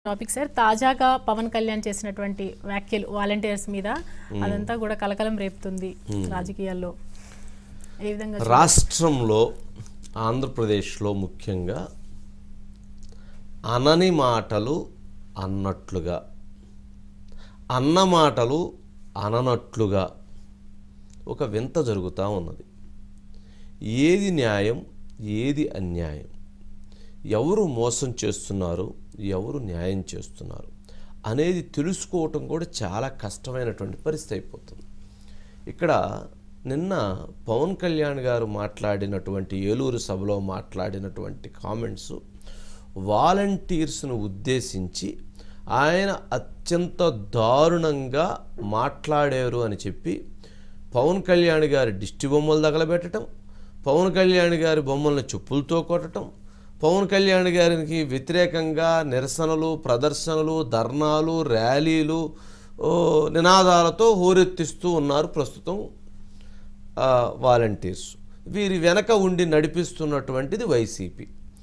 Topic sir తాజాగా పవన్ కళ్యాణ్ చేసినటువంటి వ్యాఖ్యలు వాలంటీర్స్ మీద అదంతా కూడా కలకలం రేపుతుంది రాజకీయాల్లో ఏ విధంగా రాష్ట్రంలో ఆంధ్రప్రదేశ్లో ముఖ్యంగా అనని మాటలు అన్నట్లుగా అన్న మాటలు అననట్లుగా ఒక వింత జరుగుతూ ఉన్నది ఏది న్యాయం ఏది అన్యాయం ఎవరు మోసం చేస్తున్నారు ఎవరు న్యాయం చేస్తున్నారు అనేది తెలుసుకోవటం కూడా చాలా కష్టమైనటువంటి పరిస్థితి అయిపోతుంది ఇక్కడ నిన్న పవన్ కళ్యాణ్ గారు మాట్లాడినటువంటి ఏలూరు సభలో మాట్లాడినటువంటి కామెంట్స్ వాలంటీర్స్ను ఉద్దేశించి ఆయన అత్యంత దారుణంగా మాట్లాడారు అని చెప్పి పవన్ కళ్యాణ్ గారి దిష్టి బొమ్మలు తగలబెట్టడం పవన్ కళ్యాణ్ గారి బొమ్మలను చెప్పులతో కొట్టడం పవన్ కళ్యాణ్ గారికి వ్యతిరేకంగా నిరసనలు ప్రదర్శనలు ధర్నాలు ర్యాలీలు ఓ, నినాదాలతో హోరెత్తిస్తూ ఉన్నారు ప్రస్తుతం ఆ, వాలంటీర్స్ వీరి వెనక ఉండి నడిపిస్తున్నటువంటిది వైసీపీ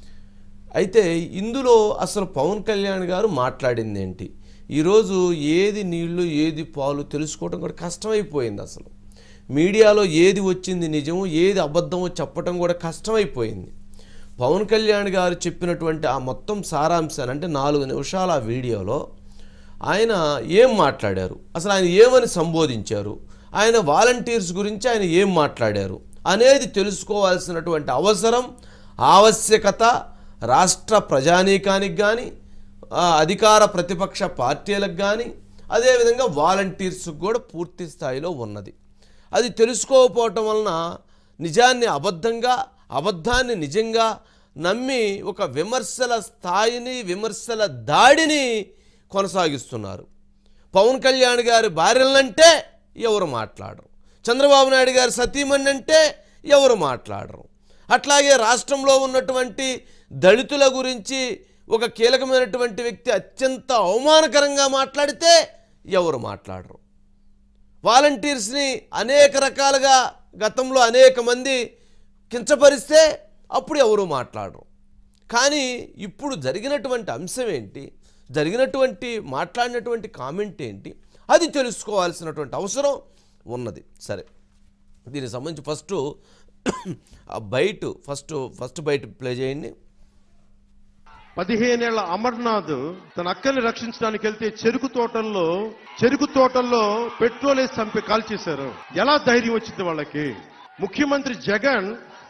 అయితే ఇందులో అసలు పవన్ కళ్యాణ్ గారు మాట్లాడింది ఏంటి ఈరోజు ఏది నీళ్లు ఏది పాలు తెలుసుకోవడం కూడా కష్టమైపోయింది అసలు మీడియాలో ఏది వచ్చింది నిజము ఏది అబద్ధమో చెప్పడం కూడా కష్టమైపోయింది పవన్ కళ్యాణ్ గారు చెప్పినటువంటి ఆ మొత్తం సారాంశాన్ని అంటే నాలుగు నిమిషాల ఆ వీడియోలో ఆయన ఏం మాట్లాడారు అసలు ఆయన ఏమని సంబోధించారు ఆయన వాలంటీర్స్ గురించి ఆయన ఏం మాట్లాడారు అనేది తెలుసుకోవాల్సినటువంటి అవసరం ఆవశ్యకత రాష్ట్ర ప్రజానీకానికి కానీ అధికార ప్రతిపక్ష పార్టీలకు కానీ అదేవిధంగా వాలంటీర్స్కి కూడా పూర్తి స్థాయిలో ఉన్నది అది తెలుసుకోకపోవటం వలన నిజాన్ని అబద్ధంగా అబద్ధాన్ని నిజంగా నమ్మి ఒక విమర్శల స్థాయిని విమర్శల దాడిని కొనసాగిస్తున్నారు పవన్ కళ్యాణ్ గారి భార్యలంటే ఎవరు మాట్లాడరు చంద్రబాబు నాయుడు గారి సతీమణి అంటే ఎవరు మాట్లాడరు అట్లాగే రాష్ట్రంలో ఉన్నటువంటి దళితుల గురించి ఒక కీలకమైనటువంటి వ్యక్తి అత్యంత అవమానకరంగా మాట్లాడితే ఎవరు మాట్లాడరు వాలంటీర్స్ని అనేక రకాలుగా గతంలో అనేక మంది కించపరిస్తే అప్పుడు ఎవరు మాట్లాడరు కానీ ఇప్పుడు జరిగినటువంటి అంశం ఏంటి జరిగినటువంటి మాట్లాడినటువంటి కామెంట్ ఏంటి అది తెలుసుకోవాల్సినటువంటి అవసరం ఉన్నది సరే దీనికి సంబంధించి ఫస్ట్ ఆ బయట ఫస్ట్ ఫస్ట్ బయట ప్లే చేయండి పదిహేనేళ్ల అమర్నాథ్ తన అక్కని రక్షించడానికి వెళ్తే చెరుకు తోటల్లో చెరుకు తోటల్లో పెట్రోల్ వేసి చంపి కాల్చేశారు ఎలా ధైర్యం వచ్చింది వాళ్ళకి ముఖ్యమంత్రి జగన్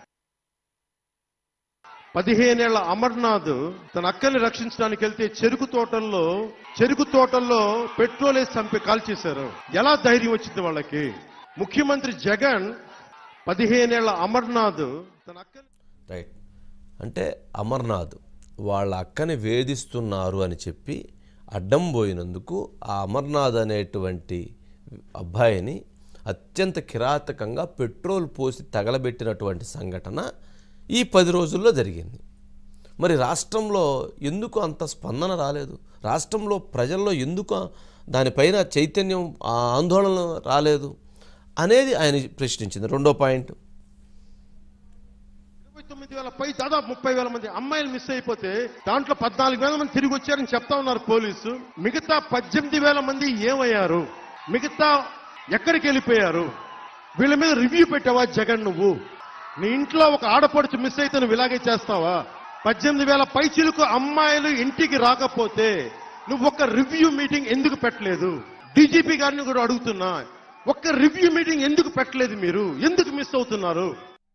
పదిహేనేళ్ల అమర్నాథ్ తన అక్కని రక్షించడానికి వెళ్తే చెరుకు తోటల్లో చెరుకు తోటల్లో పెట్రోల్ వేసి చంపి కాల్చేశారు ఎలా ధైర్యం వచ్చింది వాళ్ళకి ముఖ్యమంత్రి జగన్ పదిహేనేళ్ల అమర్నాథ్ తన అక్కని రైట్ అంటే అమర్నాథ్ వాళ్ళ అక్కని వేధిస్తున్నారు అని చెప్పి అడ్డం పోయినందుకు ఆ అమర్నాథ్ అనేటువంటి అబ్బాయిని అత్యంత కిరాతకంగా పెట్రోల్ పోసి తగలబెట్టినటువంటి సంఘటన ఈ పది రోజుల్లో జరిగింది మరి రాష్ట్రంలో ఎందుకు అంత స్పందన రాలేదు రాష్ట్రంలో ప్రజల్లో ఎందుకు దానిపైన చైతన్యం ఆ ఆందోళన రాలేదు అనేది ఆయన ప్రశ్నించింది రెండో పాయింట్ ఇరవై తొమ్మిది వేల పై దాదాపు ముప్పై వేల మంది అమ్మాయిలు మిస్ అయిపోతే దాంట్లో పద్నాలుగు వేల మంది తిరిగి వచ్చారని చెప్తా ఉన్నారు పోలీసు మిగతా పద్దెనిమిది వేల మంది ఏమయ్యారు మిగతా ఎక్కడికి వెళ్ళిపోయారు వీళ్ళ మీద రివ్యూ పెట్టావా జగన్ నువ్వు నీ ఇంట్లో ఒక ఆడపడుచు మిస్ అయితే నువ్వు ఇలాగే చేస్తావా పద్దెనిమిది వేల పైచిలకు అమ్మాయిలు ఇంటికి రాకపోతే నువ్వు ఒక్క రివ్యూ మీటింగ్ ఎందుకు పెట్టలేదు డీజీపీ గారిని కూడా అడుగుతున్నా ఒక్క రివ్యూ మీటింగ్ ఎందుకు పెట్టలేదు మీరు ఎందుకు మిస్ అవుతున్నారు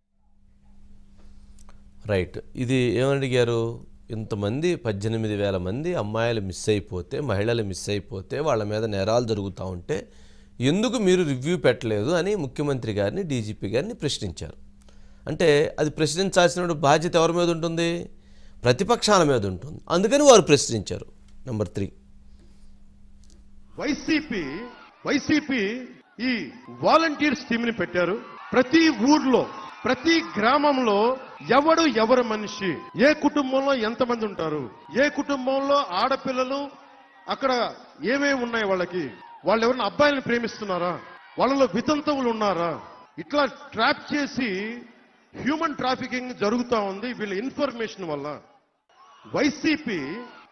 రైట్ ఇది ఏమని అడిగారు ఇంతమంది పద్దెనిమిది వేల మంది అమ్మాయిలు మిస్ అయిపోతే మహిళలు మిస్ అయిపోతే వాళ్ళ మీద నేరాలు జరుగుతూ ఉంటే ఎందుకు మీరు రివ్యూ పెట్టలేదు అని ముఖ్యమంత్రి గారిని డీజీపీ గారిని ప్రశ్నించారు అంటే అది ప్రశ్నించాల్సిన బాధ్యత ఎవరి మీద ఉంటుంది ప్రతిపక్షాల మీద ఉంటుంది అందుకని వారు ప్రశ్నించారు నెంబర్ త్రీ వైసీపీ వైసీపీ ఈ వాలంటీర్స్ టీమ్ ని పెట్టారు ప్రతి ఊర్లో ప్రతి గ్రామంలో ఎవడు ఎవరి మనిషి ఏ కుటుంబంలో ఎంతమంది ఉంటారు ఏ కుటుంబంలో ఆడపిల్లలు అక్కడ ఏమేమి ఉన్నాయి వాళ్ళకి వాళ్ళు ఎవరైనా అబ్బాయిలను ప్రేమిస్తున్నారా వాళ్ళలో వితంతువులు ఉన్నారా ఇట్లా ట్రాప్ చేసి హ్యూమన్ ట్రాఫికింగ్ జరుగుతా ఉంది వీళ్ళ ఇన్ఫర్మేషన్ వల్ల వైసీపీ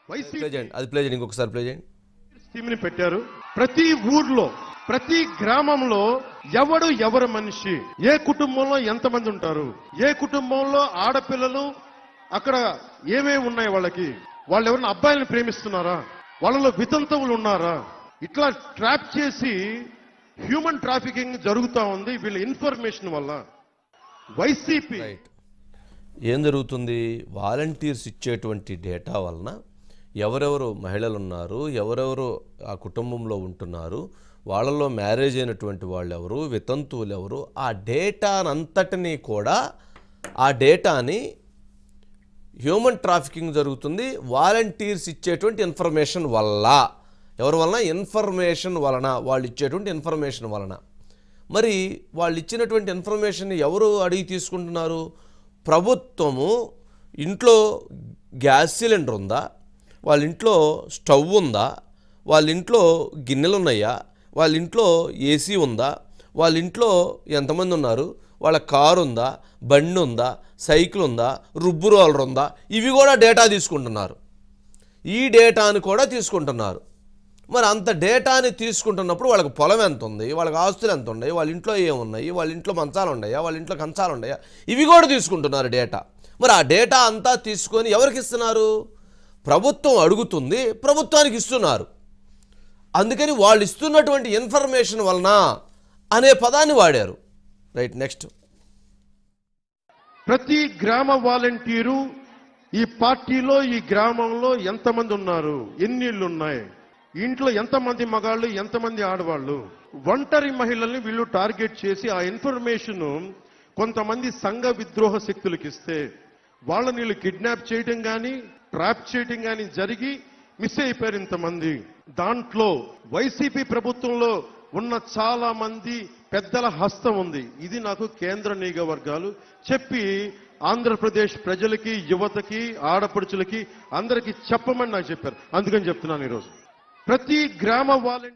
వైసీపీ ప్లే చేయండి అది ప్లే చేయండి ఇంకొకసారి ప్లే చేయండి స్కీమ్ ని పెట్టారు ప్రతి ఊర్లో ప్రతి గ్రామంలో ఎవడు ఎవరు మనిషి ఏ కుటుంబంలో ఎంతమంది ఉంటారు ఏ కుటుంబంలో ఆడపిల్లలు అక్కడ ఏమేమి ఉన్నాయి వాళ్ళకి వాళ్ళు ఎవరైనా అబ్బాయిలను ప్రేమిస్తున్నారా వాళ్ళలో వితంతువులు ఉన్నారా ఇట్లా ట్రాప్ చేసి హ్యూమన్ ట్రాఫికింగ్ జరుగుతా ఉంది వీళ్ళ ఇన్ఫర్మేషన్ వల్ల వైసీపీ రైట్ ఏం జరుగుతుంది వాలంటీర్స్ ఇచ్చేటువంటి డేటా వలన ఎవరెవరు మహిళలు ఉన్నారు ఎవరెవరు ఆ కుటుంబంలో ఉంటున్నారు వాళ్ళలో మ్యారేజ్ అయినటువంటి వాళ్ళు ఎవరు వితంతువులు ఎవరు ఆ డేటానంతటినీ కూడా ఆ డేటాని హ్యూమన్ ట్రాఫికింగ్ జరుగుతుంది వాలంటీర్స్ ఇచ్చేటువంటి ఇన్ఫర్మేషన్ వల్ల ఎవరి వలన ఇన్ఫర్మేషన్ వలన వాళ్ళు ఇచ్చేటువంటి ఇన్ఫర్మేషన్ వలన మరి వాళ్ళు ఇచ్చినటువంటి ఇన్ఫర్మేషన్ ఎవరు అడిగి తీసుకుంటున్నారు ప్రభుత్వము ఇంట్లో గ్యాస్ సిలిండర్ ఉందా వాళ్ళ ఇంట్లో స్టవ్ ఉందా వాళ్ళ ఇంట్లో గిన్నెలు ఉన్నాయా వాళ్ళ ఇంట్లో ఏసీ ఉందా వాళ్ళ ఇంట్లో ఎంతమంది ఉన్నారు వాళ్ళ కారు ఉందా బండి ఉందా సైకిల్ ఉందా రుబ్బు రోలర్ ఉందా ఇవి కూడా డేటా తీసుకుంటున్నారు ఈ డేటాను కూడా తీసుకుంటున్నారు మరి అంత డేటాని తీసుకుంటున్నప్పుడు వాళ్ళకి పొలం ఎంత ఉంది వాళ్ళకి ఆస్తులు ఎంత ఉన్నాయి వాళ్ళ ఇంట్లో ఏమున్నాయి వాళ్ళ ఇంట్లో మంచాలు ఉన్నాయా వాళ్ళ ఇంట్లో కంచాలు ఉన్నాయా ఇవి కూడా తీసుకుంటున్నారు డేటా మరి ఆ డేటా అంతా తీసుకొని ఎవరికి ఇస్తున్నారు ప్రభుత్వం అడుగుతుంది ప్రభుత్వానికి ఇస్తున్నారు అందుకని వాళ్ళు ఇస్తున్నటువంటి ఇన్ఫర్మేషన్ వలన అనే పదాన్ని వాడారు రైట్ నెక్స్ట్ ప్రతి గ్రామ వాలంటీరు ఈ పార్టీలో ఈ గ్రామంలో ఎంతమంది ఉన్నారు ఎన్ని ఇళ్ళు ఉన్నాయి ఇంట్లో ఎంతమంది మగాళ్ళు ఎంతమంది ఆడవాళ్ళు ఒంటరి మహిళల్ని వీళ్ళు టార్గెట్ చేసి ఆ ఇన్ఫర్మేషన్ కొంతమంది సంఘ విద్రోహ శక్తులకు ఇస్తే వాళ్ళని వీళ్ళు కిడ్నాప్ చేయడం కానీ ట్రాప్ చేయడం కానీ జరిగి మిస్ అయిపోయారు ఇంతమంది దాంట్లో వైసీపీ ప్రభుత్వంలో ఉన్న చాలా మంది పెద్దల హస్తం ఉంది ఇది నాకు కేంద్ర నిఘా వర్గాలు చెప్పి ఆంధ్రప్రదేశ్ ప్రజలకి యువతకి ఆడపడుచులకి అందరికీ చెప్పమని నాకు చెప్పారు అందుకని చెప్తున్నాను ఈరోజు ప్రతి గ్రామ వాలంటీర్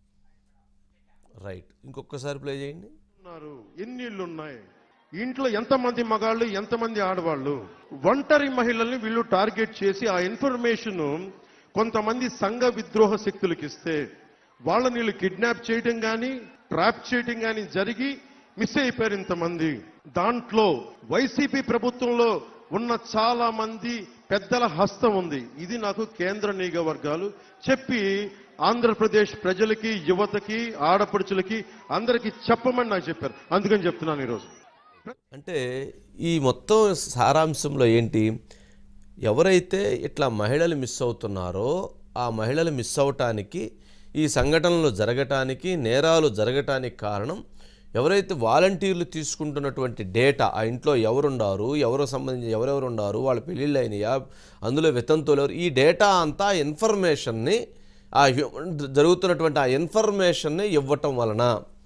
రైట్ ఇంకొకసారి ప్లే చేయండి ఉన్నారు ఎన్ని ఇళ్ళు ఉన్నాయి ఇంట్లో ఎంతమంది మగాళ్ళు ఎంతమంది ఆడవాళ్ళు ఒంటరి మహిళల్ని వీళ్ళు టార్గెట్ చేసి ఆ ఇన్ఫర్మేషన్ కొంతమంది సంఘ విద్రోహ శక్తులకు ఇస్తే వాళ్ళని వీళ్ళు కిడ్నాప్ చేయడం కానీ ట్రాప్ చేయడం కానీ జరిగి మిస్ అయిపోయారు ఇంతమంది దాంట్లో వైసీపీ ప్రభుత్వంలో ఉన్న చాలా మంది పెద్దల హస్తం ఉంది ఇది నాకు కేంద్ర నిఘా వర్గాలు చెప్పి ఆంధ్రప్రదేశ్ ప్రజలకి యువతకి ఆడపడుచులకి అందరికీ చెప్పమని నాకు చెప్పారు అందుకని చెప్తున్నాను ఈరోజు అంటే ఈ మొత్తం సారాంశంలో ఏంటి ఎవరైతే ఇట్లా మహిళలు మిస్ అవుతున్నారో ఆ మహిళలు మిస్ అవటానికి ఈ సంఘటనలు జరగటానికి నేరాలు జరగటానికి కారణం ఎవరైతే వాలంటీర్లు తీసుకుంటున్నటువంటి డేటా ఆ ఇంట్లో ఎవరుండారు ఎవరు సంబంధించి ఎవరెవరు ఉన్నారు వాళ్ళ పెళ్ళిళ్ళు అయినాయా అందులో వితంతువులు ఎవరు ఈ డేటా అంతా ఇన్ఫర్మేషన్ని ఆ హ్యూమన్ జరుగుతున్నటువంటి ఆ ఇన్ఫర్మేషన్ని ఇవ్వటం వలన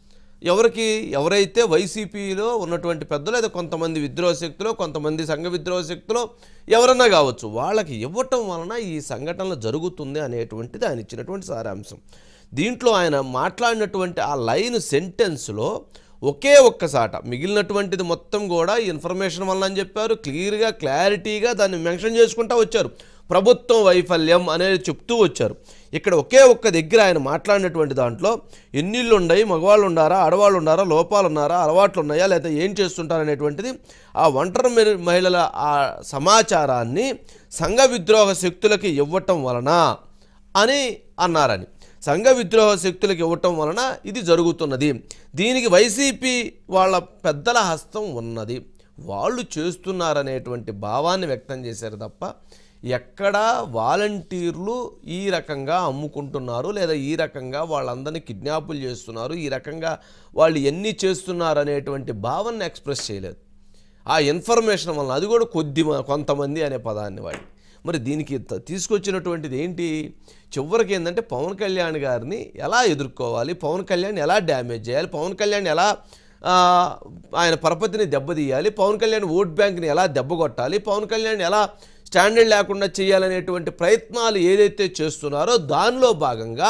ఎవరికి ఎవరైతే వైసీపీలో ఉన్నటువంటి పెద్దలు లేదా కొంతమంది విద్రోహ శక్తులు కొంతమంది సంఘ విద్రోహ శక్తులు ఎవరన్నా కావచ్చు వాళ్ళకి ఇవ్వటం వలన ఈ సంఘటనలు జరుగుతుంది అనేటువంటిది ఆయన ఇచ్చినటువంటి సారాంశం దీంట్లో ఆయన మాట్లాడినటువంటి ఆ లైన్ సెంటెన్స్లో ఒకే ఒక్కసాట మిగిలినటువంటిది మొత్తం కూడా ఈ ఇన్ఫర్మేషన్ వల్ల అని చెప్పారు క్లియర్గా క్లారిటీగా దాన్ని మెన్షన్ చేసుకుంటూ వచ్చారు ప్రభుత్వం వైఫల్యం అనేది చెప్తూ వచ్చారు ఇక్కడ ఒకే ఒక్క దగ్గర ఆయన మాట్లాడినటువంటి దాంట్లో ఎన్నిళ్ళు ఉన్నాయి మగవాళ్ళు ఉండారా ఆడవాళ్ళు ఉండారా లోపాలు ఉన్నారా అలవాట్లు ఉన్నాయా లేదా ఏం చేస్తుంటారు అనేటువంటిది ఆ ఒంటరి మి- మహిళల ఆ సమాచారాన్ని సంఘ విద్రోహ శక్తులకి ఇవ్వటం వలన అని అన్నారని సంఘ విద్రోహ శక్తులకు ఇవ్వటం వలన ఇది జరుగుతున్నది దీనికి వైసీపీ వాళ్ళ పెద్దల హస్తం ఉన్నది వాళ్ళు చేస్తున్నారనేటువంటి భావాన్ని వ్యక్తం చేశారు తప్ప ఎక్కడా వాలంటీర్లు ఈ రకంగా అమ్ముకుంటున్నారు లేదా ఈ రకంగా వాళ్ళందరినీ కిడ్నాపులు చేస్తున్నారు ఈ రకంగా వాళ్ళు ఎన్ని చేస్తున్నారు అనేటువంటి భావనని ఎక్స్ప్రెస్ చేయలేదు ఆ ఇన్ఫర్మేషన్ వలన అది కూడా కొద్ది మ- కొంతమంది అనే పదాన్ని వాడి మరి దీనికి త- తీసుకొచ్చినటువంటిది ఏంటి చివరికి ఏంటంటే పవన్ కళ్యాణ్ గారిని ఎలా ఎదుర్కోవాలి పవన్ కళ్యాణ్ ఎలా డ్యామేజ్ చేయాలి పవన్ కళ్యాణ్ ఎలా ఆ, ఆయన పరపతిని దెబ్బతీయాలి పవన్ కళ్యాణ్ ఓట్ బ్యాంక్ని ఎలా దెబ్బకొట్టాలి పవన్ కళ్యాణ్ ఎలా స్టాండర్డ్ లేకుండా చేయాలనేటువంటి ప్రయత్నాలు ఏదైతే చేస్తున్నారో దానిలో భాగంగా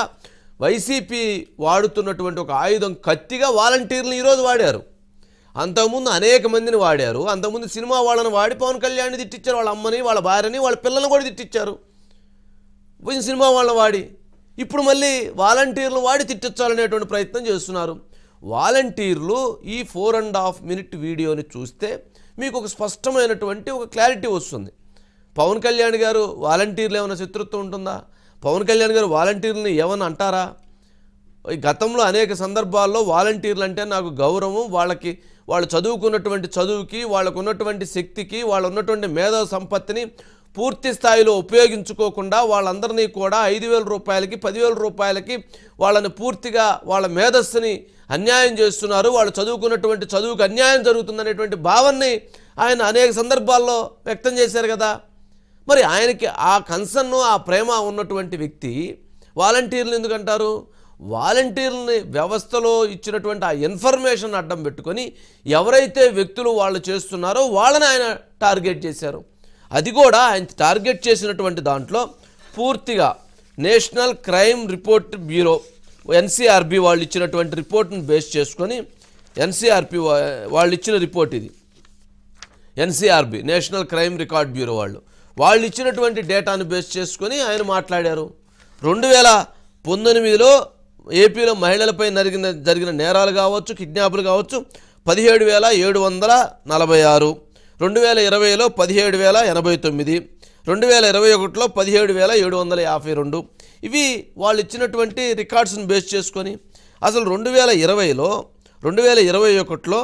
వైసీపీ వాడుతున్నటువంటి ఒక ఆయుధం కత్తిగా వాలంటీర్లు ఈరోజు వాడారు అంతకుముందు అనేక మందిని వాడారు అంతకుముందు సినిమా వాళ్ళని వాడి పవన్ కళ్యాణ్ని తిట్టించారు వాళ్ళ అమ్మని వాళ్ళ భార్యని వాళ్ళ పిల్లల్ని కూడా తిట్టించారు పోయిన సినిమా వాళ్ళ వాడి ఇప్పుడు మళ్ళీ వాలంటీర్లు వాడి తిట్టించాలనేటువంటి ప్రయత్నం చేస్తున్నారు వాలంటీర్లు ఈ ఫోర్ అండ్ హాఫ్ మినిట్ వీడియోని చూస్తే మీకు ఒక స్పష్టమైనటువంటి ఒక క్లారిటీ వస్తుంది పవన్ కళ్యాణ్ గారు వాలంటీర్లు ఏమైనా శత్రుత్వం ఉంటుందా పవన్ కళ్యాణ్ గారు వాలంటీర్లని ఏమన్నా అంటారా ఈ గతంలో అనేక సందర్భాల్లో వాలంటీర్లు అంటే నాకు గౌరవం వాళ్ళకి వాళ్ళు చదువుకున్నటువంటి చదువుకి వాళ్ళకు ఉన్నటువంటి శక్తికి వాళ్ళు ఉన్నటువంటి మేధా సంపత్తిని పూర్తి స్థాయిలో ఉపయోగించుకోకుండా వాళ్ళందరినీ కూడా ఐదు వేల రూపాయలకి పదివేల రూపాయలకి వాళ్ళని పూర్తిగా వాళ్ళ మేధస్సుని అన్యాయం చేస్తున్నారు వాళ్ళు చదువుకున్నటువంటి చదువుకు అన్యాయం జరుగుతుందనేటువంటి భావాన్ని ఆయన అనేక సందర్భాల్లో వ్యక్తం చేశారు కదా మరి ఆయనకి ఆ కన్సర్న్ ఆ ప్రేమ ఉన్నటువంటి వ్యక్తి వాలంటీర్లు ఎందుకంటారు వాలంటీర్లని వ్యవస్థలో ఇచ్చినటువంటి ఆ ఇన్ఫర్మేషన్ అడ్డం పెట్టుకొని ఎవరైతే వ్యక్తులు వాళ్ళు చేస్తున్నారో వాళ్ళని ఆయన టార్గెట్ చేశారు అది కూడా ఆయన టార్గెట్ చేసినటువంటి దాంట్లో పూర్తిగా National Crime Report Bureau NCRB వాళ్ళు ఇచ్చినటువంటి రిపోర్ట్ని బేస్ చేసుకొని ఎన్సీఆర్పి వాళ్ళు ఇచ్చిన రిపోర్ట్ ఇది NCRB National Crime Record Bureau వాళ్ళు వాళ్ళు ఇచ్చినటువంటి డేటాను బేస్ చేసుకొని ఆయన మాట్లాడారు రెండు వేల పంతొమ్మిదిలో ఏపీలో మహిళలపై జరిగిన జరిగిన నేరాలు కావచ్చు కిడ్నాపులు కావచ్చు పదిహేడు వేల ఏడు వందల నలభై ఆరు రెండు వేల ఇరవైలో పదిహేడు వేల ఎనభై తొమ్మిది రెండు వేల ఇరవై ఒకటిలో పదిహేడు వేల ఏడు వందల యాభై రెండు ఇవి వాళ్ళు ఇచ్చినటువంటి రికార్డ్స్ని బేస్ చేసుకొని అసలు రెండు వేల ఇరవైలో రెండు వేల ఇరవై ఒకటిలో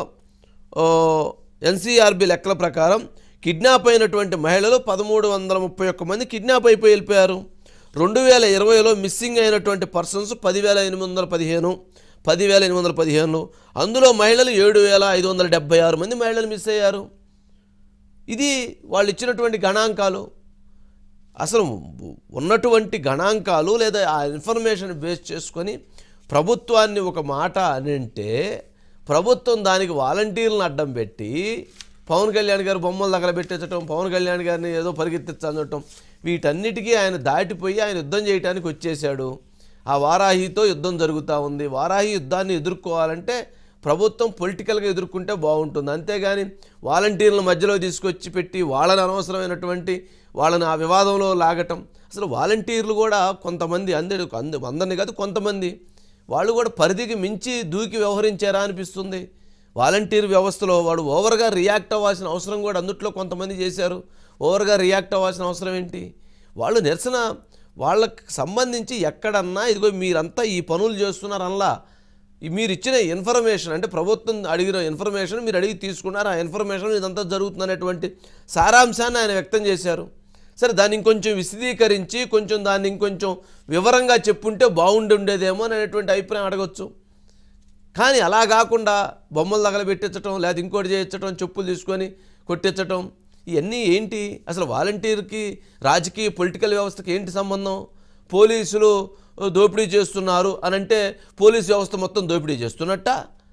ఎన్సీఆర్బి లెక్కల ప్రకారం కిడ్నాప్ అయినటువంటి మహిళలు పదమూడు వందల ముప్పై ఒక్క మంది కిడ్నాప్ అయిపోయి వెళ్ళిపోయారు రెండు వేల ఇరవైలో మిస్సింగ్ అయినటువంటి పర్సన్స్ పదివేల ఎనిమిది వందల పదిహేను పదివేల ఎనిమిది వందల పదిహేను అందులో మహిళలు ఏడు వేల ఐదు వందల డెబ్బై ఆరు మంది మహిళలు మిస్ అయ్యారు ఇది వాళ్ళు ఇచ్చినటువంటి గణాంకాలు అసలు ఉన్నటువంటి గణాంకాలు లేదా ఆ ఇన్ఫర్మేషన్ బేస్ చేసుకొని ప్రభుత్వాన్ని ఒక మాట అని అంటే ప్రభుత్వం దానికి వాలంటీర్లను అడ్డం పెట్టి పవన్ కళ్యాణ్ గారు బొమ్మలు తగలబెట్టించడం పవన్ కళ్యాణ్ గారిని ఏదో పరిగెత్తించడం వీటన్నిటికీ ఆయన దాటిపోయి ఆయన యుద్ధం చేయడానికి వచ్చేసాడు ఆ వారాహితో యుద్ధం జరుగుతూ ఉంది వారాహి యుద్ధాన్ని ఎదుర్కోవాలంటే ప్రభుత్వం పొలిటికల్గా ఎదుర్కొంటే బాగుంటుంది అంతేగాని వాలంటీర్ల మధ్యలో తీసుకొచ్చి పెట్టి వాళ్ళని అనవసరమైనటువంటి వాళ్ళని ఆ వివాదంలో లాగటం అసలు వాలంటీర్లు కూడా కొంతమంది అందరి అంద అందరినీ కాదు కొంతమంది వాళ్ళు కూడా పరిధికి మించి దూకి వ్యవహరించారా అనిపిస్తుంది వాలంటీర్ వ్యవస్థలో వాడు ఓవర్గా రియాక్ట్ అవ్వాల్సిన అవసరం కూడా అందుట్లో కొంతమంది చేశారు ఓవర్గా రియాక్ట్ అవ్వాల్సిన అవసరం ఏంటి వాళ్ళు నిరసన వాళ్ళకి సంబంధించి ఎక్కడన్నా ఇదిగో మీరంతా ఈ పనులు చేస్తున్నారనలా ఈ మీరు ఇచ్చిన ఇన్ఫర్మేషన్ అంటే ప్రభుత్వం అడిగిన ఇన్ఫర్మేషన్ మీరు అడిగి తీసుకున్నారు ఆ ఇన్ఫర్మేషన్ ఇదంతా జరుగుతుందనేటువంటి సారాంశాన్ని ఆయన వ్యక్తం చేశారు సరే దాన్ని ఇంకొంచెం విశదీకరించి కొంచెం దాన్ని ఇంకొంచెం వివరంగా చెప్పుంటే బాగుండి ఉండేదేమో అనేటువంటి అభిప్రాయం అడగొచ్చు కానీ అలా కాకుండా బొమ్మలు తగలబెట్టించడం లేదా ఇంకోటి చేయించడం చెప్పులు తీసుకొని కొట్టించటం ఇవన్నీ ఏంటి అసలు వాలంటీర్కి రాజకీయ పొలిటికల్ వ్యవస్థకి ఏంటి సంబంధం పోలీసులు దోపిడీ చేస్తున్నారు అని అంటే పోలీస్ వ్యవస్థ మొత్తం దోపిడీ చేస్తున్నట్ట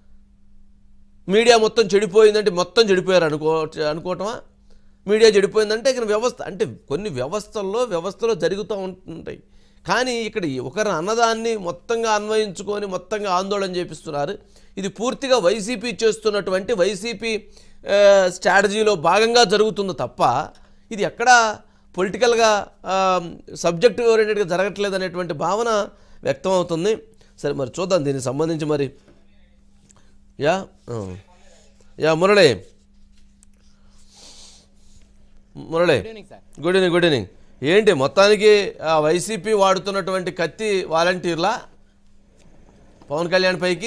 మీడియా మొత్తం చెడిపోయిందంటే మొత్తం చెడిపోయారు అనుకో అనుకోవటమా మీడియా చెడిపోయిందంటే ఇక్కడ వ్యవస్థ అంటే కొన్ని వ్యవస్థల్లో వ్యవస్థలో జరుగుతూ ఉంటాయి కానీ ఇక్కడ ఈ ఒకరి అన్నదాన్ని మొత్తంగా అన్వయించుకొని మొత్తంగా ఆందోళన చేపిస్తున్నారు ఇది పూర్తిగా వైసీపీ చేస్తున్నటువంటి వైసీపీ ఆ, స్ట్రాటజీలో భాగంగా జరుగుతుంది తప్ప ఇది ఎక్కడ పొలిటికల్గా సబ్జెక్ట్ ఓరియంటెడ్గా జరగట్లేదు అనేటువంటి భావన వ్యక్తం అవుతుంది సరే మరి చూద్దాం దీనికి సంబంధించి మరి యా ఆ. Yeah Murali Murali evening sir good evening good evening ఏంటి మొత్తానికి ఆ, వైసీపీ వాడుతున్నటువంటి కత్తి వాలంటీర్లా పవన్ కళ్యాణ్ పైకి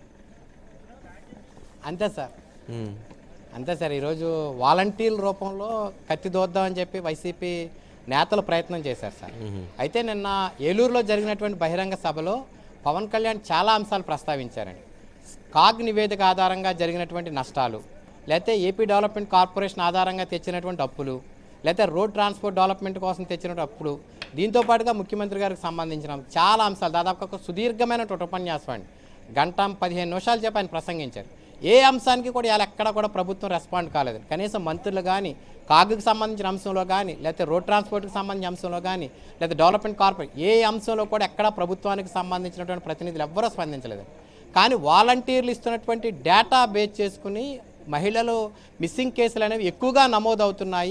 అంతే సార్ ఉమ్, అంతే సార్ ఈరోజు వాలంటీర్ల రూపంలో కత్తి దోద్దామని చెప్పి వైసీపీ నేతలు ప్రయత్నం చేశారు సార్ అయితే నిన్న ఏలూరులో జరిగినటువంటి బహిరంగ సభలో పవన్ కళ్యాణ్ చాలా అంశాలు ప్రస్తావించారండి కాగ్ నివేదిక ఆధారంగా జరిగినటువంటి నష్టాలు లేకపోతే ఏపీ డెవలప్మెంట్ కార్పొరేషన్ ఆధారంగా తెచ్చినటువంటి అప్పులు లేకపోతే రోడ్ ట్రాన్స్పోర్ట్ డెవలప్మెంట్ కోసం తెచ్చినటువంటి అప్పులు దీంతో పాటుగా ముఖ్యమంత్రి గారికి సంబంధించిన చాలా అంశాలు దాదాపు ఒక సుదీర్ఘమైనటువంటి ఉపన్యాసం అండి గంట పదిహేను నిమిషాలు చెప్పి ఆయన ప్రసంగించారు ఏ అంశానికి కూడా ఇలా ఎక్కడ కూడా ప్రభుత్వం రెస్పాండ్ కాలేదు కనీసం మంత్రులు కానీ కాగుకి సంబంధించిన అంశంలో కానీ లేకపోతే రోడ్ ట్రాన్స్పోర్ట్కి సంబంధించిన అంశంలో కానీ లేదా డెవలప్మెంట్ కార్పొరేట్ ఏ అంశంలో కూడా ఎక్కడ ప్రభుత్వానికి సంబంధించినటువంటి ప్రతినిధులు ఎవ్వరూ స్పందించలేదు కానీ వాలంటీర్లు ఇస్తున్నటువంటి డేటా బేస్ చేసుకుని మహిళలు మిస్సింగ్ కేసులు అనేవి ఎక్కువగా నమోదవుతున్నాయి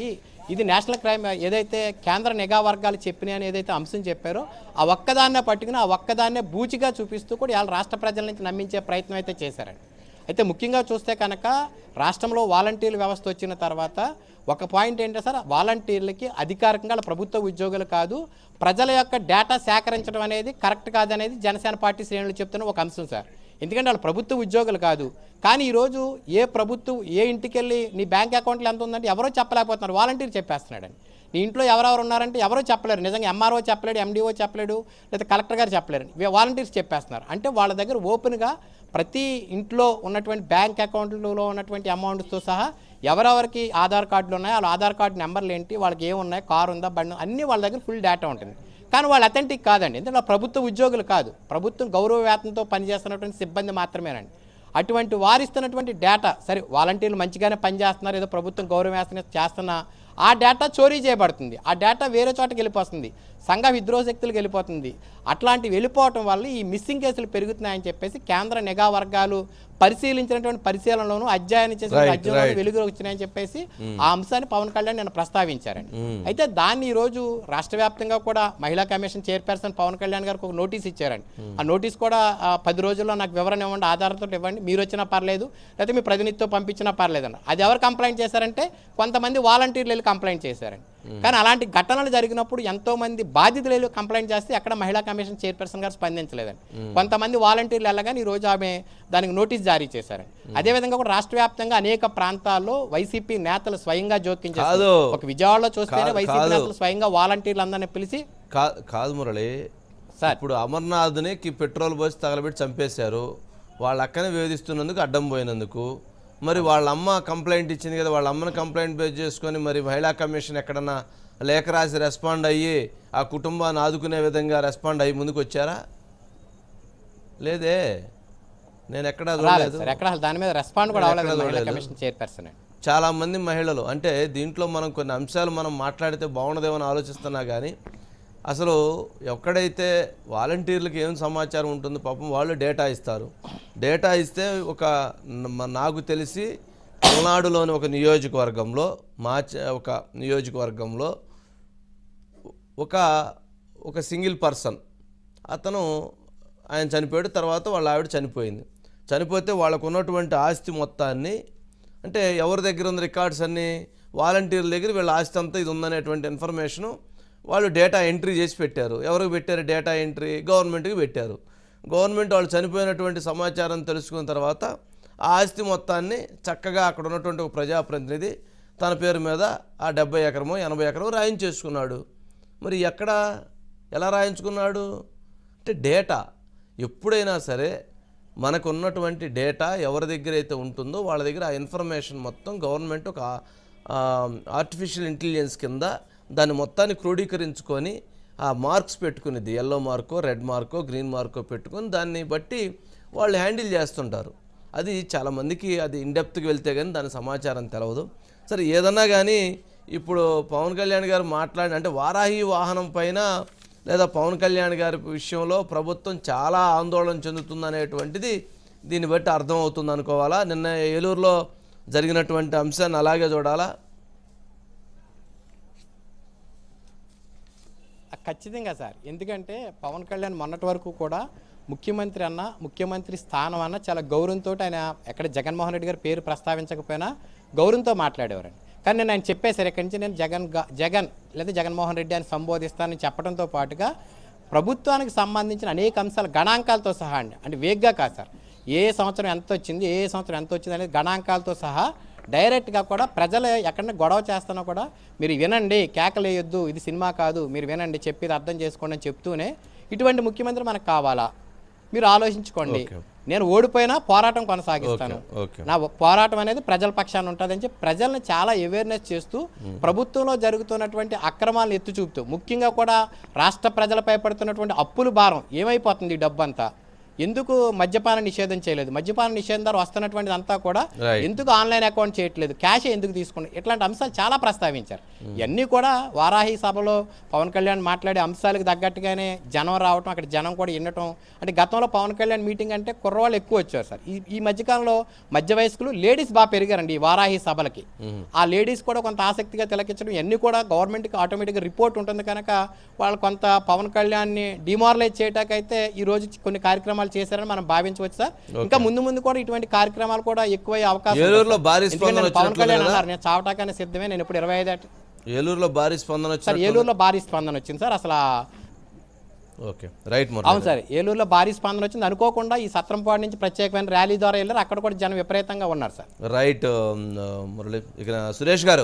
ఇది నేషనల్ క్రైమ్ ఏదైతే కేంద్ర నిఘా వర్గాలు చెప్పినాయి అని ఏదైతే అంశం చెప్పారో ఆ ఒక్కదాన్నే పట్టుకుని ఆ ఒక్కదాన్నే బూచిగా చూపిస్తూ కూడా ఇవాళ రాష్ట్ర ప్రజల నుంచి నమ్మించే ప్రయత్నం అయితే చేశారండి అయితే ముఖ్యంగా చూస్తే కనుక రాష్ట్రంలో వాలంటీర్ వ్యవస్థ వచ్చిన తర్వాత ఒక పాయింట్ ఏంటంటే సార్ వాలంటీర్లకి అధికారికంగా వాళ్ళ ప్రభుత్వ ఉద్యోగులు కాదు ప్రజల యొక్క డేటా సేకరించడం అనేది కరెక్ట్ కాదనేది జనసేన పార్టీ శ్రేణులు చెప్తున్న ఒక అంశం సార్ ఎందుకంటే వాళ్ళు ప్రభుత్వ ఉద్యోగులు కాదు కానీ ఈరోజు ఏ ప్రభుత్వం ఏ ఇంటికి వెళ్ళి నీ బ్యాంక్ అకౌంట్లో ఎంత ఉందంటే ఎవరో చెప్పలేకపోతున్నారు వాలంటీర్ చెప్పేస్తున్నాడని నీ ఇంట్లో ఎవరెవరు ఉన్నారంటే ఎవరో చెప్పలేరు నిజంగా ఎంఆర్ఓ చెప్పలేడు ఎండిఓ చెప్పలేడు లేదా కలెక్టర్ గారు చెప్పలేరు వీ- వాలంటీర్స్ చెప్పేస్తున్నారు అంటే వాళ్ళ దగ్గర ఓపెన్గా ప్రతి ఇంట్లో ఉన్నటువంటి బ్యాంక్ అకౌంట్లో ఉన్నటువంటి అమౌంట్స్తో సహా ఎవరెవరికి ఆధార్ కార్డులు ఉన్నాయో వాళ్ళ ఆధార్ కార్డు నెంబర్లు ఏంటి వాళ్ళకి ఏమున్నాయి కారు ఉందా బండి ఉందా, అన్నీ వాళ్ళ దగ్గర ఫుల్ డేటా ఉంటుంది కానీ వాళ్ళు అథెంటిక్ కాదండి ఎందుకంటే వాళ్ళ ప్రభుత్వ ఉద్యోగులు కాదు ప్రభుత్వం గౌరవ వేతనంతో పనిచేస్తున్నటువంటి సిబ్బంది మాత్రమేనండి అటువంటి వారిస్తున్నటువంటి డేటా సరే వాలంటీర్లు మంచిగానే పనిచేస్తున్నారు ఏదో ప్రభుత్వం గౌరవ వేతన చేస్తున్నా ఆ డేటా చోరీ చేయబడుతుంది ఆ డేటా వేరే చోటకి వెళ్ళిపోతుంది సంఘ విద్రోహ శక్తులకు వెళ్ళిపోతుంది అట్లాంటివి వెళ్ళిపోవటం వల్ల ఈ మిస్సింగ్ కేసులు పెరుగుతున్నాయని చెప్పేసి కేంద్ర నిఘా వర్గాలు పరిశీలించినటువంటి పరిశీలనలోను అధ్యయనం చేసిన Right, అధ్యయనంలో right. వెలుగు వచ్చినాయని చెప్పేసి ఆ అంశాన్ని పవన్ కళ్యాణ్ నేను ప్రస్తావించారండి అయితే దాన్ని ఈ రోజు రాష్ట్ర వ్యాప్తంగా కూడా మహిళా కమిషన్ చైర్పర్సన్ పవన్ కళ్యాణ్ గారికి ఒక నోటీస్ ఇచ్చారండి ఆ నోటీస్ కూడా ఆ, పది రోజుల్లో నాకు వివరణ ఇవ్వండి ఆధారంతో ఇవ్వండి మీరు వచ్చినా పర్లేదు లేకపోతే మీ ప్రతినిధితో పంపించినా పర్లేదు అన్నారు అది ఎవరు కంప్లైంట్ చేశారంటే కొంతమంది వాలంటీర్లు వెళ్ళి కంప్లైంట్ చేశారండి కానీ అలాంటి ఘటనలు జరిగినప్పుడు ఎంతో మంది బాధితులు వెళ్ళి కంప్లైంట్ చేస్తే అక్కడ మహిళా కమిషన్ చైర్పర్సన్ గారు స్పందించలేదండి కొంతమంది వాలంటీర్లు వెళ్ళగానే ఈ రోజు ఆమె దానికి నోటీస్ జారీ చేశారండి అదేవిధంగా కూడా రాష్ట్ర వ్యాప్తంగా అనేక ప్రాంతాల్లో వైసీపీ నేతలు స్వయంగా జోక్యం చేశారు కాదు. ఒక విజయవాడలో చూస్తేనే కాదు, వైసీపీ కాదు. నేతలు స్వయంగా వాలంటీర్లు అందరినీ పిలిచి కా కాదు మురళి సార్ ఇప్పుడు అమర్నాథ్ని కి పెట్రోల్ పోసి తగలబెట్టి చంపేశారు వాళ్ళ అక్కని వేధిస్తున్నందుకు అడ్డం పోయినందుకు మరి వాళ్ళ అమ్మ కంప్లైంట్ ఇచ్చింది కదా వాళ్ళ అమ్మని కంప్లైంట్ బేస్ చేసుకొని మరి మహిళా కమిషన్ ఎక్కడన్నా లేఖ రాసి రెస్పాండ్ అయ్యి ఆ కుటుంబాన్ని ఆదుకునే విధంగా రెస్పాండ్ అయ్యి ముందుకు వచ్చారా లేదే నేను ఎక్కడా రాలేదు చూడలేదు సార్ ఎక్కడ అసలు దాని మీద రెస్పాండ్ కూడా నేను అవ్వలేదు ఎక్కడా మహిళా చూడలేదు. కమిషన్ చైర్పర్సన్ అండి చాలా మంది మహిళలు అంటే దీంట్లో మనం కొన్ని అంశాలు మనం మాట్లాడితే బాగుండదేమని ఆలోచిస్తున్నా కానీ అసలు ఎక్కడైతే వాలంటీర్లకు ఏం సమాచారం ఉంటుందో పాపం వాళ్ళు డేటా ఇస్తారు డేటా ఇస్తే ఒక న- నాకు తెలిసి పల్నాడులోని ఒక నియోజకవర్గంలో మా చ- ఒక నియోజకవర్గంలో ఒక ఒక సింగిల్ పర్సన్ అతను ఆయన చనిపోయాడు తర్వాత వాళ్ళ ఆవిడ చనిపోయింది చనిపోతే వాళ్ళకు ఉన్నటువంటి ఆస్తి మొత్తాన్ని అంటే ఎవరి దగ్గర ఉంది రికార్డ్స్ అన్నీ వాలంటీర్ల దగ్గర వీళ్ళ ఆస్తి అంతా ఇది ఉందనేటువంటి ఇన్ఫర్మేషను వాళ్ళు డేటా ఎంట్రీ చేసి పెట్టారు ఎవరికి పెట్టారు డేటా ఎంట్రీ గవర్నమెంట్కి పెట్టారు గవర్నమెంట్ వాళ్ళు చనిపోయినటువంటి సమాచారం తెలుసుకున్న తర్వాత ఆ ఆస్తి మొత్తాన్ని చక్కగా అక్కడ ఉన్నటువంటి ఒక ప్రజాప్రతినిధి తన పేరు మీద ఆ డెబ్బై ఎకరమో ఎనభై ఎకరమో రాయించేసుకున్నాడు మరి ఎక్కడ ఎలా రాయించుకున్నాడు అంటే డేటా ఎప్పుడైనా సరే మనకు ఉన్నటువంటి డేటా ఎవరి దగ్గర అయితే ఉంటుందో వాళ్ళ దగ్గర ఆ ఇన్ఫర్మేషన్ మొత్తం గవర్నమెంట్ ఒక ఆర్టిఫిషియల్ ఇంటెలిజెన్స్ కింద దాన్ని మొత్తాన్ని క్రోడీకరించుకొని ఆ మార్క్స్ పెట్టుకునేది ఎల్లో మార్కో రెడ్ మార్కో గ్రీన్ మార్కో పెట్టుకొని దాన్ని బట్టి వాళ్ళు హ్యాండిల్ చేస్తుంటారు అది చాలామందికి అది ఇన్డెప్త్కి వెళ్తే కానీ దాని సమాచారం తెలవదు సరే ఏదన్నా కానీ ఇప్పుడు పవన్ కళ్యాణ్ గారు మాట్లాడి అంటే వారాహి వాహనం పైన లేదా పవన్ కళ్యాణ్ గారి విషయంలో ప్రభుత్వం చాలా ఆందోళన చెందుతుందనేటువంటిది దీన్ని బట్టి అర్థమవుతుంది అనుకోవాలా నిన్న ఏలూరులో జరిగినటువంటి అంశాన్ని అలాగే చూడాలా ఆ, ఖచ్చితంగా సార్ ఎందుకంటే పవన్ కళ్యాణ్ మొన్నటి వరకు కూడా ముఖ్యమంత్రి అన్న ముఖ్యమంత్రి స్థానం అన్న చాలా గౌరవంతో ఆయన ఎక్కడ జగన్మోహన్ రెడ్డి గారి పేరు ప్రస్తావించకపోయినా గౌరవంతో మాట్లాడేవారండి కానీ నేను ఆయన చెప్పేశారు ఇక్కడి నుంచి నేను జగన్ గా- జగన్ లేదా జగన్మోహన్ రెడ్డి అని సంబోధిస్తానని చెప్పడంతో పాటుగా ప్రభుత్వానికి సంబంధించిన అనేక అంశాలు గణాంకాలతో సహా అండి అంటే వేగ్గా కాదు సార్ ఏ సంవత్సరం ఎంత వచ్చింది ఏ సంవత్సరం ఎంత వచ్చింది అనేది గణాంకాలతో సహా డైరెక్ట్గా కూడా ప్రజలు ఎక్కడైనా గొడవ చేస్తున్నా కూడా మీరు వినండి కేకలేయొద్దు ఇది సినిమా కాదు మీరు వినండి చెప్పేది అర్థం చేసుకోండి అని చెప్తూనే ఇటువంటి ముఖ్యమంత్రి మనకు కావాలా మీరు ఆలోచించుకోండి Okay. నేను ఓడిపోయినా పోరాటం కొనసాగిస్తాను ఓకే ఓకే నా పోరాటం అనేది ప్రజల పక్షాన ఉంటుందని చెప్పి ప్రజల్ని చాలా అవేర్నెస్ చేస్తూ ప్రభుత్వంలో జరుగుతున్నటువంటి అక్రమాలను ఎత్తి చూపుతూ ముఖ్యంగా కూడా రాష్ట్ర ప్రజలపై పడుతున్నటువంటి అప్పుల భారం ఏమైపోతుంది ఈ డబ్బు అంతా ఎందుకు మద్యపాన నిషేధం చేయలేదు మద్యపాన నిషేధం ద్వారా వస్తున్నటువంటిది అంతా కూడా Right. ఎందుకు ఆన్లైన్ అకౌంట్ చేయట్లేదు క్యాష్ ఎందుకు తీసుకున్నారు ఇట్లాంటి అంశాలు చాలా ప్రస్తావించారు ఇవన్నీ కూడా వారాహి సభలో పవన్ కళ్యాణ్ మాట్లాడే అంశాలకు తగ్గట్టుగానే జనం రావటం అక్కడ జనం కూడా వినటం అంటే గతంలో పవన్ కళ్యాణ్ మీటింగ్ అంటే కుర్రవాళ్ళు ఎక్కువ వచ్చారు సార్ ఈ ఈ మధ్యకాలంలో మధ్య వయస్కులు లేడీస్ బాగా పెరిగారండి ఈ వారాహి సభలకి ఆ లేడీస్ కూడా కొంత ఆసక్తిగా తిలకించడం ఇవన్నీ కూడా గవర్నమెంట్కి ఆటోమేటిక్గా రిపోర్ట్ ఉంటుంది కనుక వాళ్ళు కొంత పవన్ కళ్యాణ్ని డిమారలైజ్ చేయటాకైతే ఈ రోజు కొన్ని కార్యక్రమాలు చేశారని మనం భావించవచ్చు సార్ ఇంకా ముందు ముందు కూడా ఇటువంటి కార్యక్రమాలు కూడా ఎక్కువయ్యే అవకాశం ఉంది ఏలూరులో సార్. భారీ ఎందుకంటే స్పందన నేను పవన్ వచ్చినట్లుంది కళ్యాణ్ కదా? అన్నారు నేను చావటాకనే సిద్ధమే నేను ఇప్పుడు ఇరవై ఐదు ఏలూరులో భారీ స్పందన సార్ వచ్చింది ఏలూరులో భారీ స్పందన వచ్చింది సార్ అసలు ఆ- ఓకే రైట్ అవును మురళి సార్ ఏలూరులో భారీ స్పందన వచ్చింది అనుకోకుండా ఈ సత్రంపాడు నుంచి ప్రత్యేకమైన ర్యాలీ ద్వారా వెళ్ళారు అక్కడ కూడా జనం విపరీతంగా ఉన్నారు సార్ రైట్ ఉమ్, మురళి ఇక సురేష్ గారు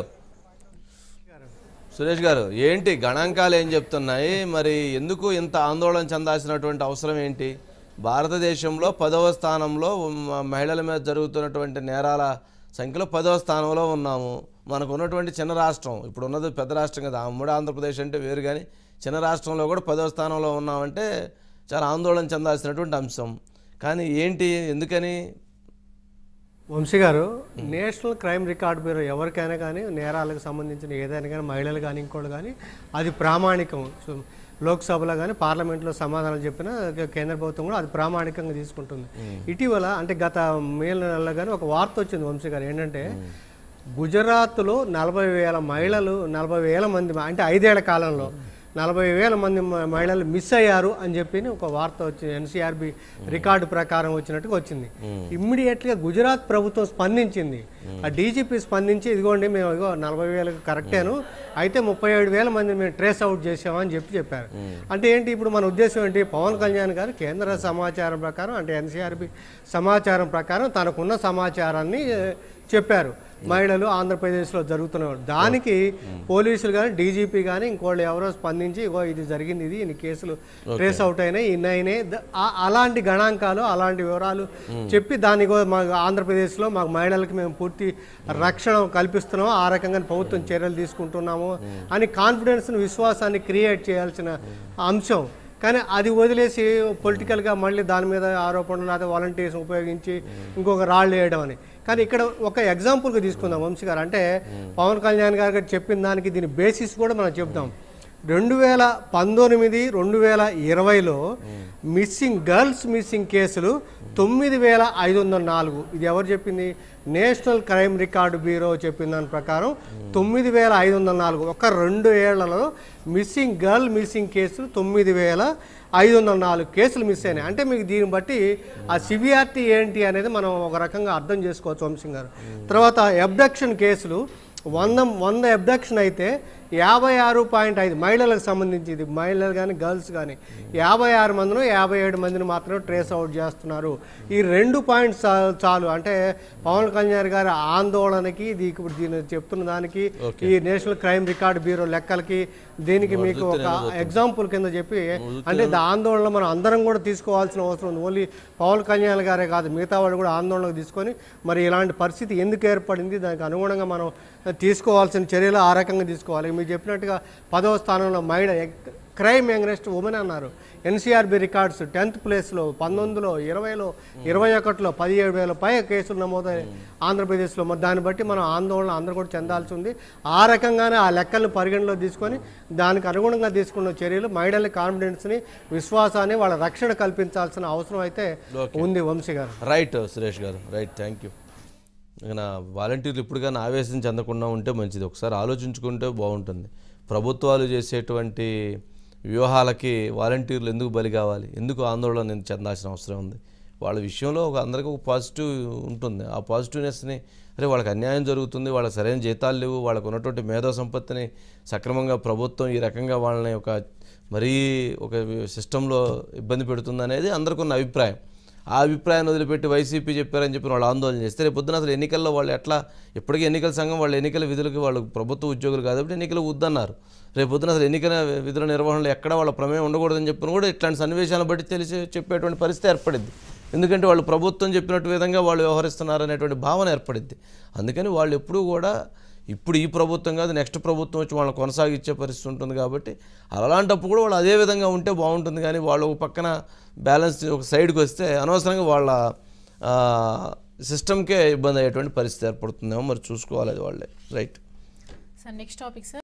సురేష్ గారు ఏంటి గణాంకాలు ఏం చెప్తున్నాయి మరి ఎందుకు ఇంత ఆందోళన చెందాల్సినటువంటి అవసరం ఏంటి భారతదేశంలో పదవ స్థానంలో మ- మహిళల మీద జరుగుతున్నటువంటి నేరాల సంఖ్యలో పదవ స్థానంలో ఉన్నాము మనకు ఉన్నటువంటి చిన్న రాష్ట్రం ఇప్పుడు ఉన్నది పెద్ద రాష్ట్రం కదా ఆ ఉమ్మడి ఆంధ్రప్రదేశ్ అంటే వేరు కానీ చిన్న రాష్ట్రంలో కూడా పదవ స్థానంలో ఉన్నామంటే చాలా ఆందోళన చెందాల్సినటువంటి అంశం కానీ ఏంటి ఎందుకని వంశీ గారు నేషనల్ క్రైమ్ రికార్డ్ బ్యూరో ఎవరికైనా కానీ నేరాలకు సంబంధించిన ఏదైనా కానీ మహిళలు కానీ ఇంకోటి కానీ అది ప్రామాణికం సో లోక్సభలో కానీ పార్లమెంట్లో సమాధానాలు చెప్పినా కేంద్ర ప్రభుత్వం కూడా అది ప్రామాణికంగా తీసుకుంటుంది ఇటీవల అంటే గత మే నెలలో కానీ ఒక వార్త వచ్చింది వంశీ గారు ఏంటంటే గుజరాత్లో నలభై వేల మహిళలు నలభై వేల మంది అంటే ఐదేళ్ల కాలంలో నలభై వేల మంది మ- మహిళలు మిస్ అయ్యారు అని చెప్పి ఒక వార్త వచ్చింది ఎన్సీఆర్బి రికార్డు ప్రకారం వచ్చినట్టుగా వచ్చింది ఇమ్మీడియట్గా గుజరాత్ ప్రభుత్వం స్పందించింది ఆ డీజీపీ స్పందించి ఇదిగోండి మేము ఇగో నలభై వేలకు కరెక్టేను అయితే ముప్పై ఏడు వేల మంది మేము ట్రేస్ అవుట్ చేసామని చెప్పి చెప్పారు అంటే ఏంటి ఇప్పుడు మన ఉద్దేశం ఏంటి పవన్ కళ్యాణ్ గారు కేంద్ర సమాచారం ప్రకారం అంటే ఎన్సీఆర్బి సమాచారం ప్రకారం తనకున్న సమాచారాన్ని ఏ, చెప్పారు మహిళలు ఆంధ్రప్రదేశ్లో జరుగుతున్నారు దానికి పోలీసులు కానీ డీజీపీ కానీ ఇంకోళ్ళు ఎవరో స్పందించి ఇగో ఇది జరిగింది ఇది ఇన్ని కేసులు ట్రేస్ అవుట్ అయినాయి ఇన్ని అయినాయి ద- ఆ- అలాంటి గణాంకాలు అలాంటి వివరాలు చెప్పి దాని ఇగో మా ఆంధ్రప్రదేశ్లో మాకు మహిళలకు మేము పూర్తి రక్షణ కల్పిస్తున్నాము ఆ రకంగా ప్రభుత్వం చర్యలు తీసుకుంటున్నాము అని కాన్ఫిడెన్స్ను విశ్వాసాన్ని క్రియేట్ చేయాల్సిన అంశం కానీ అది వదిలేసి పొలిటికల్గా మళ్ళీ దాని మీద ఆరోపణలు లేదా వాలంటీర్స్ ఉపయోగించి ఇంకొక రాళ్ళు వేయడం అని కానీ ఇక్కడ ఒక ఎగ్జాంపుల్గా తీసుకుందాం వంశీ గారు అంటే పవన్ కళ్యాణ్ గారు చెప్పిన దానికి దీని బేసిస్ కూడా మనం చెప్దాం రెండు వేల పంతొమ్మిది రెండు వేల ఇరవైలో మిస్సింగ్ గర్ల్స్ మిస్సింగ్ కేసులు తొమ్మిది వేల ఐదు వందల నాలుగు ఇది ఎవరు చెప్పింది నేషనల్ క్రైమ్ రికార్డు బ్యూరో చెప్పిన దాని ప్రకారం తొమ్మిది వేల ఐదు వందల నాలుగు ఒక రెండు ఏళ్లలో మిస్సింగ్ గర్ల్ మిస్సింగ్ కేసులు తొమ్మిది వేల ఐదు వందల నాలుగు కేసులు మిస్ అయినాయి అంటే మీకు దీన్ని బట్టి ఆ సివియారిటీ ఏంటి అనేది మనం ఒక రకంగా అర్థం చేసుకోవచ్చు వంశం గారు తర్వాత అబ్డక్షన్ కేసులు వంద వంద అబ్డక్షన్ అయితే యాభై ఆరు పాయింట్ ఐదు మహిళలకు సంబంధించి ఇది మహిళలు కానీ గర్ల్స్ కానీ యాభై ఆరు మందిను యాభై ఏడు మందిని మాత్రమే ట్రేస్ అవుట్ చేస్తున్నారు ఈ రెండు పాయింట్స్ చాలు అంటే పవన్ కళ్యాణ్ గారి ఆందోళనకి ఇది ఇప్పుడు దీని చెప్తున్న దానికి ఈ నేషనల్ క్రైమ్ రికార్డ్ బ్యూరో లెక్కలకి దీనికి మీకు ఒక ఎగ్జాంపుల్ కింద చెప్పి అంటే దా ఆందోళన మనం అందరం కూడా తీసుకోవాల్సిన అవసరం ఉంది ఓన్లీ పవన్ కళ్యాణ్ గారే కాదు మిగతా వాళ్ళు కూడా ఆందోళనకు తీసుకొని మరి ఇలాంటి పరిస్థితి ఎందుకు ఏర్పడింది దానికి అనుగుణంగా మనం తీసుకోవాల్సిన చర్యలు ఆ రకంగా తీసుకోవాలి మీరు చెప్పినట్టుగా పదవ స్థానంలో మహిళ క్రైమ్ యంగరెస్ట్ ఉమెన్ అన్నారు ఎన్సీఆర్బి రికార్డ్స్ టెన్త్ ప్లేస్లో పంతొమ్మిదిలో ఇరవైలో ఇరవై ఒకటిలో పదిహేడు వేల పై కేసులు నమోదయ్యాయి ఆంధ్రప్రదేశ్లో మరి దాన్ని బట్టి మనం ఆందోళన అందరూ కూడా చెందాల్సి ఉంది ఆ రకంగానే ఆ లెక్కలను పరిగణలో తీసుకొని దానికి అనుగుణంగా తీసుకున్న చర్యలు మహిళల కాన్ఫిడెన్స్ని విశ్వాసాన్ని వాళ్ళ రక్షణ కల్పించాల్సిన అవసరం అయితే ఉంది వంశీ గారు రైట్ సురేష్ గారు రైట్ థ్యాంక్ యూ నా వాలంటీర్లు ఇప్పుడు కానీ ఆవేశం చెందకుండా ఉంటే మంచిది ఒకసారి ఆలోచించుకుంటే బాగుంటుంది ప్రభుత్వాలు చేసేటువంటి వ్యూహాలకి వాలంటీర్లు ఎందుకు బలి కావాలి ఎందుకు ఆందోళన ఎందుకు చెందాల్సిన అవసరం ఉంది వాళ్ళ విషయంలో ఒక అందరికీ ఒక పాజిటివ్ ఉంటుంది ఆ పాజిటివ్నెస్ని అరే వాళ్ళకి అన్యాయం జరుగుతుంది వాళ్ళకి సరైన జీతాలు లేవు వాళ్ళకు ఉన్నటువంటి మేధో సంపత్తిని సక్రమంగా ప్రభుత్వం ఈ రకంగా వాళ్ళని ఒక మరీ ఒక సిస్టంలో ఇబ్బంది పెడుతుంది అనేది అందరికీ ఉన్న అభిప్రాయం ఆ అభిప్రాయాన్ని వదిలిపెట్టి వైసీపీ చెప్పారని చెప్పి వాళ్ళు ఆందోళన చేస్తే రేపు పొద్దున అసలు ఎన్నికల్లో వాళ్ళు ఎట్లా ఇప్పటికీ ఎన్నికల సంఘం వాళ్ళ ఎన్నికల విధులకి వాళ్ళు ప్రభుత్వ ఉద్యోగులు కాబట్టి ఎన్నికలు వద్దన్నారు రేపు పొద్దున అసలు ఎన్నికల విధుల నిర్వహణలో ఎక్కడ వాళ్ళ ప్రమేయం ఉండకూడదని చెప్పిన కూడా ఇట్లాంటి సన్నివేశాలను బట్టి తెలిసి చెప్పేటువంటి పరిస్థితి ఏర్పడింది ఎందుకంటే వాళ్ళు ప్రభుత్వం చెప్పినట్టు విధంగా వాళ్ళు వ్యవహరిస్తున్నారు అనేటువంటి భావన ఏర్పడింది అందుకని వాళ్ళు ఎప్పుడూ కూడా ఇప్పుడు ఈ ప్రభుత్వం కాదు నెక్స్ట్ ప్రభుత్వం వచ్చి వాళ్ళని కొనసాగించే పరిస్థితి ఉంటుంది కాబట్టి అలాంటప్పుడు కూడా వాళ్ళు అదే విధంగా ఉంటే బాగుంటుంది కానీ వాళ్ళు ఒక పక్కన బ్యాలెన్స్ ఒక సైడ్కి వస్తే అనవసరంగా వాళ్ళ ఆ, సిస్టమ్కే ఇబ్బంది అయ్యేటువంటి పరిస్థితి ఏర్పడుతుందేమో మరి చూసుకోవాలి అది వాళ్ళే right sir next topic sir